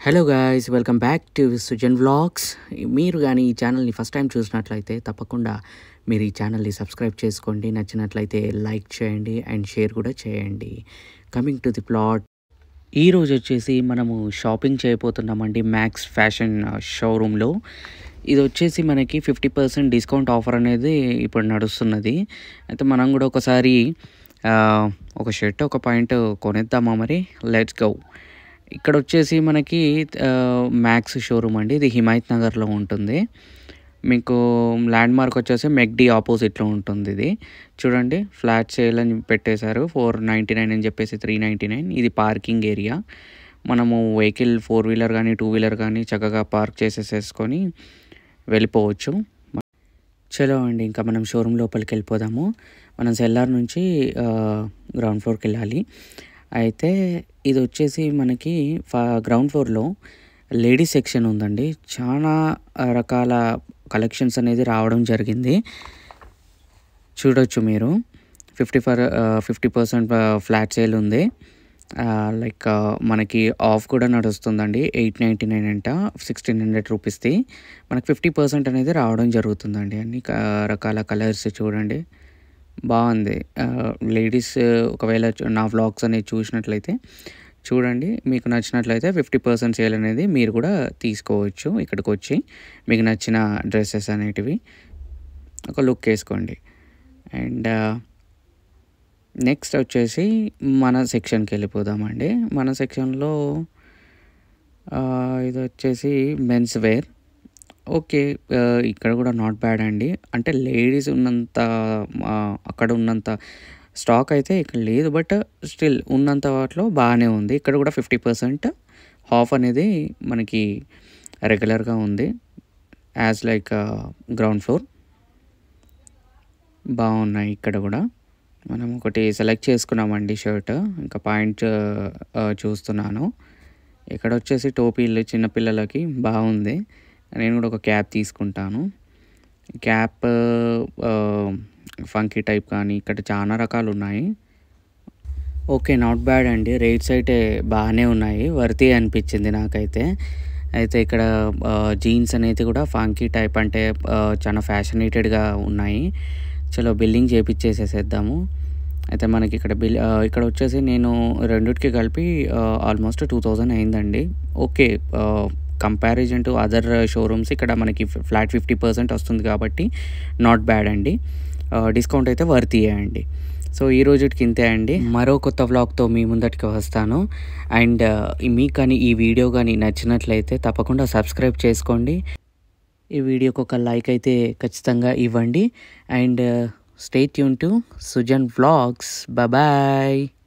hello guys welcome back to Sujan vlogs మీరు కానీ ఈ ఛానల్ని ఫస్ట్ టైం చూసినట్లయితే తప్పకుండా మీరు ఈ ఛానల్ని సబ్స్క్రైబ్ చేసుకోండి నచ్చినట్లయితే లైక్ చేయండి అండ్ షేర్ కూడా చేయండి కమింగ్ టు ది ప్లాట్ ఈ రోజు వచ్చేసి మనము షాపింగ్ చేయబోతున్నామండి మ్యాక్స్ ఫ్యాషన్ షోరూంలో ఇది వచ్చేసి మనకి ఫిఫ్టీ పర్సెంట్ డిస్కౌంట్ ఆఫర్ అనేది ఇప్పుడు నడుస్తున్నది అయితే మనం కూడా ఒకసారి ఆ, ఒక షర్ట్ ఒక పాయింట్ కొనేద్దామా మరి లెట్స్ గో ఇక్కడ వచ్చేసి మనకి మ్యాక్స్ షోరూమ్ అండి ఇది హిమాయత్ నగర్లో ఉంటుంది మీకు ల్యాండ్ మార్క్ వచ్చేసి మెక్డీ ఆపోజిట్లో ఉంటుంది ఇది చూడండి ఫ్లాట్ సేల్ అని పెట్టేశారు ఫోర్ నైంటీ నైన్ అని చెప్పేసి త్రీ నైంటీ నైన్ ఇది పార్కింగ్ ఏరియా మనము వెహికల్ ఫోర్ వీలర్ కానీ టూ వీలర్ కానీ చక్కగా పార్క్ చేసేసేసుకొని వెళ్ళిపోవచ్చు చలో అండి ఇంకా మనం షోరూమ్ లోపలికి వెళ్ళిపోదాము మనం సెల్లార్ నుంచి ఆ, గ్రౌండ్ ఫ్లోర్కి వెళ్ళాలి అయితే ఇది వచ్చేసి మనకి ఫా గ్రౌండ్ ఫ్లోర్లో లేడీస్ సెక్షన్ ఉందండి చాలా రకాల కలెక్షన్స్ అనేది రావడం జరిగింది చూడొచ్చు మీరు fifty for fifty percent flat sale ఉంది లైక్ మనకి ఆఫ్ కూడా నడుస్తుందండి ఎయిట్ నైంటీ నైన్ అంట సిక్స్టీన్ హండ్రెడ్ రూపీస్ది మనకి ఫిఫ్టీ పర్సెంట్ అనేది రావడం జరుగుతుందండి అన్ని క- రకాల కలర్స్ చూడండి బాగుంది లేడీస్ ఒకవేళ చూ- నా వ్లాగ్స్ అనేది చూసినట్లయితే చూడండి మీకు నచ్చినట్లయితే ఫిఫ్టీ పర్సెంట్ సేల్ అనేది మీరు కూడా తీసుకోవచ్చు ఇక్కడికి వచ్చి మీకు నచ్చిన డ్రెస్సెస్ అనేటివి ఒక లుక్ వేసుకోండి అండ్ నెక్స్ట్ వచ్చేసి మన సెక్షన్కి వెళ్ళిపోదామండి మన సెక్షన్లో ఆ, ఇది వచ్చేసి మెన్స్ వేర్ ఓకే ఆ, ఇక్కడ కూడా నాట్ బ్యాడ్ అండి అంటే లేడీస్ ఉన్నంత ఆ, అక్కడ ఉన్నంత స్టాక్ అయితే ఇక్కడ లేదు బట్ స్టిల్ ఉన్నంత వాటిలో బాగానే ఉంది ఇక్కడ కూడా ఫిఫ్టీ పర్సెంట్ హాఫ్ అనేది మనకి రెగ్యులర్గా ఉంది యాజ్ లైక్ గ్రౌండ్ ఫ్లోర్ బాగున్నాయి ఇక్కడ కూడా మనం ఒకటి సెలెక్ట్ చేసుకున్నామండి షర్ట్ ఇంకా పాయింట్ చూస్తున్నాను ఇక్కడ వచ్చేసి టోపీలు చిన్నపిల్లలకి బాగుంది నేను కూడా ఒక క్యాప్ తీసుకుంటాను క్యాప్ ఫంకీ టైప్ కానీ ఇక్కడ చాలా రకాలు ఉన్నాయి ఓకే నాట్ బ్యాడ్ అండి రేట్స్ అయితే బాగానే ఉన్నాయి వర్తీ అనిపించింది నాకైతే అయితే ఇక్కడ జీన్స్ అనేది కూడా ఫంకీ టైప్ అంటే ఆ, చాలా ఫ్యాషనేటెడ్గా ఉన్నాయి చలో బిల్లింగ్ చేపించేసేసేద్దాము అయితే మనకి ఇక్కడ బిల్ ఆ, ఇక్కడ వచ్చేసి నేను రెండిటికి కలిపి ఆల్మోస్ట్ టూ థౌజండ్ అయిందండి okay comparison to other showrooms ఇక్కడ మనకి ఫ్లాట్ ఫిఫ్టీ పర్సెంట్ వస్తుంది కాబట్టి నాట్ బ్యాడ్ అండి డిస్కౌంట్ అయితే వర్తీయే అండి సో ఈ రోజుకి ఇంతే అండి మరో కొత్త వ్లాగ్తో మీ ముందటికి వస్తాను అండ్ మీకు కానీ ఈ వీడియో కానీ నచ్చినట్లయితే తప్పకుండా సబ్స్క్రైబ్ చేసుకోండి ఈ వీడియోకి ఒక లైక్ అయితే ఖచ్చితంగా ఇవ్వండి and stay tune to Sujan vlogs bye